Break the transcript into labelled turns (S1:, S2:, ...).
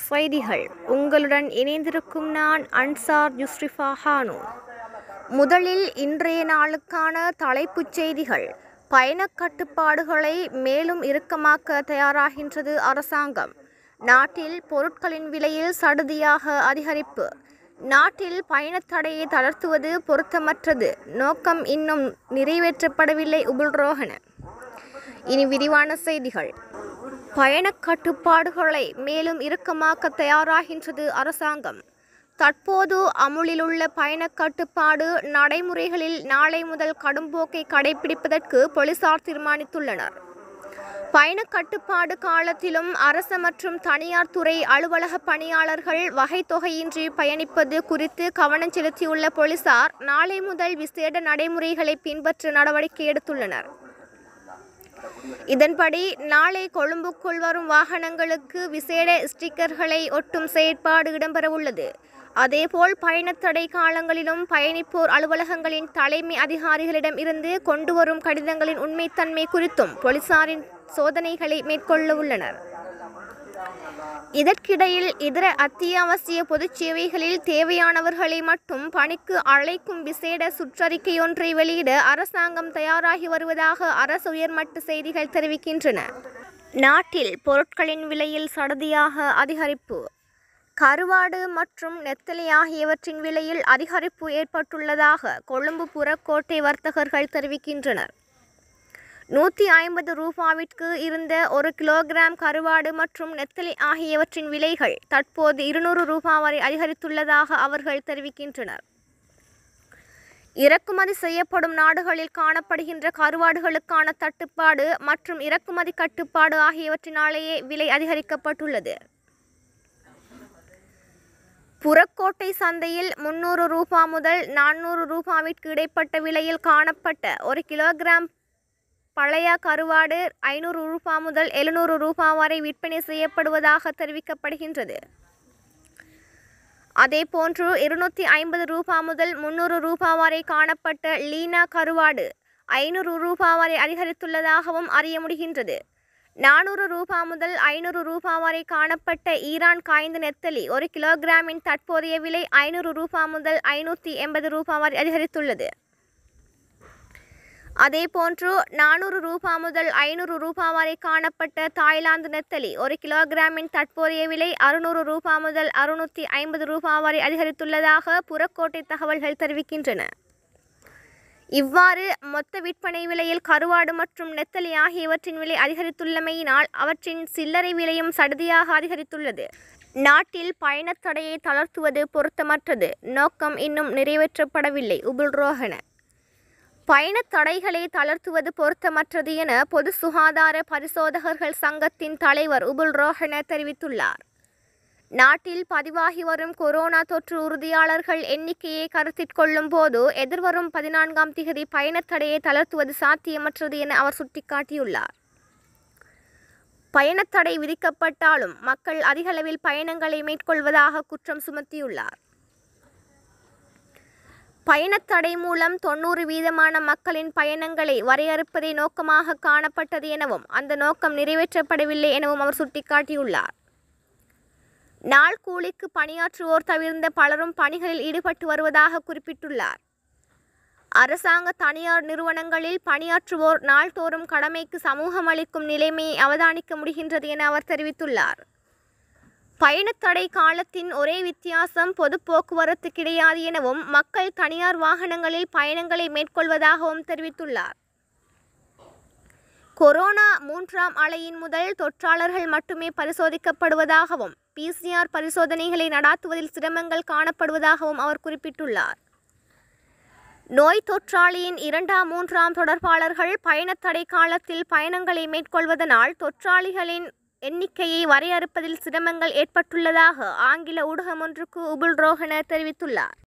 S1: செய்திகள் உங்களுடன் இணைந்திருக்கும் நான் அன்சார் யுஸ்ரிஃபா ஹானூன் முதலில் இன்றைய நாளுக்கான தலைப்புச் செய்திகள் பயணக் கட்டுப்பாடுகளை மேலும் இறுக்கமாக்க தயாராகின்றது அரசாங்கம் நாட்டில் பொருட்களின் விலையில் சடுதியாக அதிகரிப்பு நாட்டில் பயணத் தடையை தளர்த்துவது பொருத்தமற்றது நோக்கம் இன்னும் நிறைவேற்றப்படவில்லை உபுல்ரோஹன இனி விரிவான செய்திகள் பயணக் கட்டுப்பாடுகளை மேலும் இறுக்கமாக்க தயாராகின்றது அரசாங்கம் தற்போது அமுலிலுள்ள பயணக் கட்டுப்பாடு நடைமுறைகளில் நாளை முதல் கடும்போக்கை கடைபிடிப்பதற்கு போலீசார் தீர்மானித்துள்ளனர் பயணக் கட்டுப்பாடு காலத்திலும் அரச மற்றும் தனியார் துறை அலுவலக பணியாளர்கள் வகைத்தொகையின்றி பயணிப்பது குறித்து கவனம் செலுத்தியுள்ள போலீசார் நாளை முதல் விசேட நடைமுறைகளை பின்பற்ற நடவடிக்கை எடுத்துள்ளனர் இதன்படி நாளை கொழும்புக்குள் வரும் வாகனங்களுக்கு விசேட ஸ்டிக்கர்களை ஒட்டும் செயற்பாடு இடம்பெறவுள்ளது அதேபோல் பயணத்தடை காலங்களிலும் பயணிப்போர் அலுவலகங்களின் தலைமை அதிகாரிகளிடம் இருந்து கொண்டு வரும் கடிதங்களின் உண்மைத்தன்மை குறித்தும் போலீசாரின் சோதனைகளை மேற்கொள்ள உள்ளனர் இதற்கிடையில் இதர அத்தியாவசிய பொதுச் சேவைகளில் தேவையானவர்களை மட்டும் பணிக்கு அழைக்கும் விசேட சுற்றறிக்கையொன்றை வெளியிட அரசாங்கம் தயாராகி வருவதாக அரசு உயர்மட்ட செய்திகள் தெரிவிக்கின்றன நாட்டில் பொருட்களின் விலையில் சடதியாக அதிகரிப்பு கருவாடு மற்றும் நெத்தலி ஆகியவற்றின் விலையில் அதிகரிப்பு ஏற்பட்டுள்ளதாக கொழும்பு புறக்கோட்டை வர்த்தகர்கள் தெரிவிக்கின்றனர் நூற்றி ஐம்பது ரூபாவிற்கு இருந்த ஒரு கிலோகிராம் கருவாடு மற்றும் நெத்தலி ஆகியவற்றின் விலைகள் தற்போது இருநூறு ரூபாய் வரை அதிகரித்துள்ளதாக அவர்கள் தெரிவிக்கின்றனர் இறக்குமதி செய்யப்படும் நாடுகளில் காணப்படுகின்ற கருவாடுகளுக்கான தட்டுப்பாடு மற்றும் இறக்குமதி கட்டுப்பாடு ஆகியவற்றினாலேயே விலை அதிகரிக்கப்பட்டுள்ளது புறக்கோட்டை சந்தையில் முன்னூறு ரூபா முதல் நானூறு ரூபாவிற்கு இடைப்பட்ட விலையில் காணப்பட்ட ஒரு கிலோகிராம் பழைய கருவாடு ஐநூறு ரூபா முதல் எழுநூறு ரூபா வரை விற்பனை செய்யப்படுவதாக தெரிவிக்கப்படுகின்றது அதேபோன்று இருநூற்றி ஐம்பது ரூபா முதல் முன்னூறு ரூபா வரை காணப்பட்ட லீனா கருவாடு ஐநூறு ரூபா வரை அதிகரித்துள்ளதாகவும் அறிய முடிகின்றது நானூறு ரூபா முதல் ஐநூறு ரூபா வரை காணப்பட்ட ஈரான் காய்ந்த நெத்தலி ஒரு கிலோகிராமின் தற்போதைய விலை ஐநூறு ரூபா முதல் ஐநூற்றி எண்பது ரூபா வரை அதிகரித்துள்ளது அதேபோன்று நானூறு ரூபா முதல் ஐநூறு ரூபா வரை காணப்பட்ட தாய்லாந்து நெத்தலி ஒரு கிலோகிராமின் தற்போதைய விலை அறுநூறு ரூபா முதல் அறுநூற்றி ஐம்பது ரூபா வரை அதிகரித்துள்ளதாக புறக்கோட்டை தகவல்கள் தெரிவிக்கின்றன இவ்வாறு மொத்த விற்பனை விலையில் கருவாடு மற்றும் நெத்தலி ஆகியவற்றின் விலை அதிகரித்துள்ளமையினால் அவற்றின் சில்லறை விலையும் சடுதியாக அதிகரித்துள்ளது நாட்டில் பயணத் தடையை தளர்த்துவது பொருத்தமற்றது நோக்கம் இன்னும் நிறைவேற்றப்படவில்லை உபுல்ரோஹன பயணத் தடைகளை தளர்த்துவது பொருத்தமற்றது என பொது சுகாதார பரிசோதகர்கள் சங்கத்தின் தலைவர் உபுல் ரோஹன தெரிவித்துள்ளார் நாட்டில் பதிவாகி வரும் கொரோனா தொற்று உறுதியாளர்கள் எண்ணிக்கையை கருத்தில் கொள்ளும் போது எதிர்வரும் பதினான்காம் திகதி பயணத் தடையை தளர்த்துவது சாத்தியமற்றது என அவர் சுட்டிக்காட்டியுள்ளார் பயணத்தடை விதிக்கப்பட்டாலும் மக்கள் அதிகளவில் பயணங்களை மேற்கொள்வதாக குற்றம் சுமத்தியுள்ளார் பயணத்தடை மூலம் தொண்ணூறு வீதமான மக்களின் பயணங்களை வரையறுப்பதை நோக்கமாக காணப்பட்டது எனவும் அந்த நோக்கம் நிறைவேற்றப்படவில்லை எனவும் அவர் சுட்டிக்காட்டியுள்ளார் நாள் கூலிக்கு பணியாற்றுவோர் தவிர்ந்த பலரும் பணிகளில் ஈடுபட்டு வருவதாக குறிப்பிட்டுள்ளார் அரசாங்க தனியார் நிறுவனங்களில் பணியாற்றுவோர் நாள்தோறும் கடமைக்கு சமூகம் அளிக்கும் நிலைமையை அவதானிக்க முடிகின்றது என அவர் தெரிவித்துள்ளார் பயணத்தடை காலத்தின் ஒரே வித்தியாசம் பொது போக்குவரத்து கிடையாது எனவும் மக்கள் தனியார் வாகனங்களில் பயணங்களை மேற்கொள்வதாகவும் தெரிவித்துள்ளார் கொரோனா மூன்றாம் அலையின் முதல் தொற்றாளர்கள் மட்டுமே பரிசோதிக்கப்படுவதாகவும் பிசிஆர் பரிசோதனைகளை நடாத்துவதில் சிரமங்கள் காணப்படுவதாகவும் அவர் குறிப்பிட்டுள்ளார் நோய் தொற்றாளியின் இரண்டாம் மூன்றாம் தொடர்பாளர்கள் பயணத்தடை காலத்தில் பயணங்களை மேற்கொள்வதனால் தொற்றாளிகளின் எண்ணிக்கையை வரையறுப்பதில் சிரமங்கள் ஏற்பட்டுள்ளதாக ஆங்கில ஊடகம் ஒன்றுக்கு உபுல் ரோஹன தெரிவித்துள்ளார்